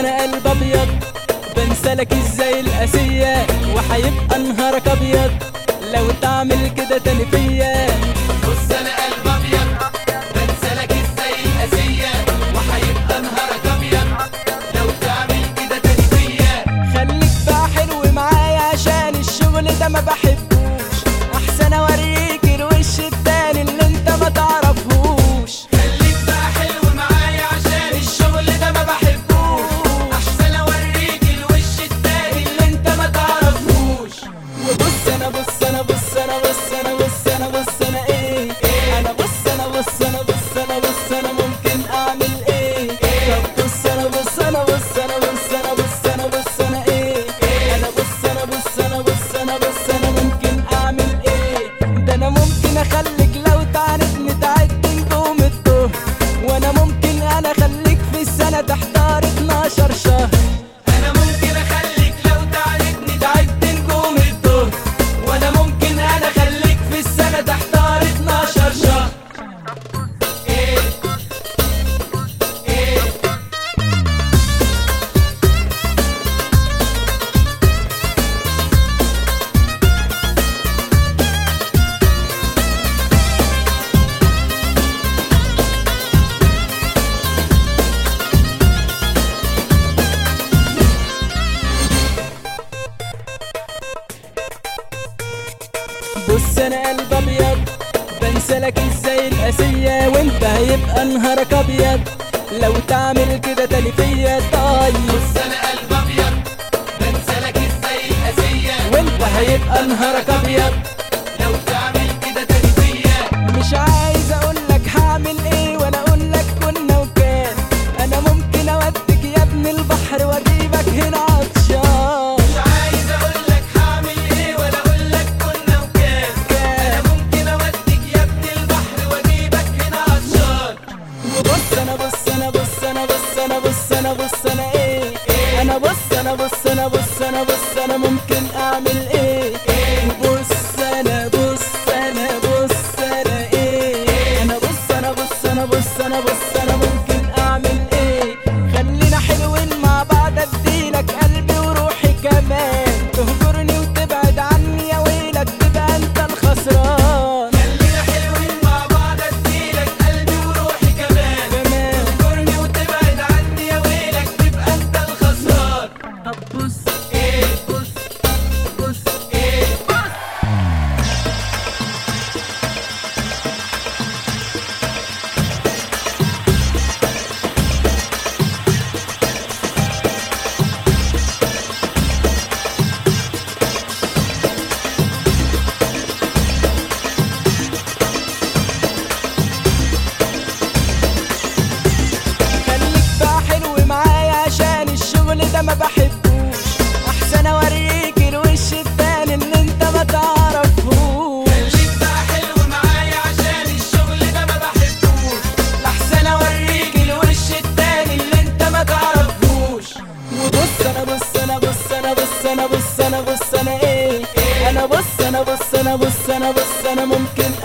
انا قلب ابيض بنسلك ازاي القاسية وحيبقى نهارك ابيض لو تعمل كده تاني فيا بص انا قلب ابيض بنسلك ازاي القاسية وهيبقى نهارك ابيض لو تعمل كده تاني فيا خليك بقى حلو معايا عشان الشغل ده ما بحبوش احسن اوريك الوش التاني اللي انت ما تعرفهوش خليك بقى حلو معايا عشان الشغل ده ما بحبوش احسن اوريك الوش التاني اللي انت ما تعرفوش وبص انا بص انا بص انا بص انا بص انا بص انا ايه انا بص انا بص انا بص انا بص انا ممكن اعمل ايه طب بص انا بص انا بص انا بص انا بص انا بص انا ايه انا بص انا بص انا بص انا بص انا ممكن اعمل ايه ده انا ممكن اخليك لو تعرفني تعد نجوم الظهر وانا ممكن انا اخليك في السنه تحتار 12 شهر انا ممكن اخليك لو تعرفني تعد نجوم الظهر وانا ممكن انا اخليك في السنة تحتار 12 شهر ايه ايه بص انا قلب ابيض بنسلك ازاي القاسية وانت هيبقى نهارك ابيض لو تعمل كده تاني فيا طيب بص انا قلب ابيض بنسلك ازاي القاسية وانت هيبقى نهارك ابيض لو تعمل كده تاني فيا مش عايز اقولك هعمل ايه ولا اقولك كنا وكان انا ممكن اوديك يا ابن البحر واجيبك هنا عطشان مش عايز اقولك هعمل ايه ولا اقولك كنا وكان انا ممكن اوديك يا ابن البحر واجيبك هنا عطشان وبص انا بص انا بص انا بص انا بص انا بص انا ايه انا بص انا بص انا بص انا بص انا ممكن اعمل ايه بص انا بص انا بص انا ايه انا بص انا بص انا بص انا بص انا ممكن اعمل ايه خلينا حلوين مع بعض اديلك قلبي وروحي كمان تهجرني وتبعد عني يا ويلك تبقى انت الخسران خلينا حلوين مع بعض اديلك قلبي وروحي كمان كمان تذكرني وتبعد عني يا ويلك تبقى انت الخسران طب بص ايه بص بص ايه بص خليك بقى حلو معايا عشان الشغل ده ما بحبوش احسن اوريك الوش التاني اللي انت ما تعرفهوش خليك بقى حلو معايا عشان الشغل ده ما بحبوش احسن اوريك الوش التاني اللي انت ما تعرفهوش وبص انا بص انا بص انا بص انا بص انا بص انا ايه انا بص انا بص انا بص انا بص انا ممكن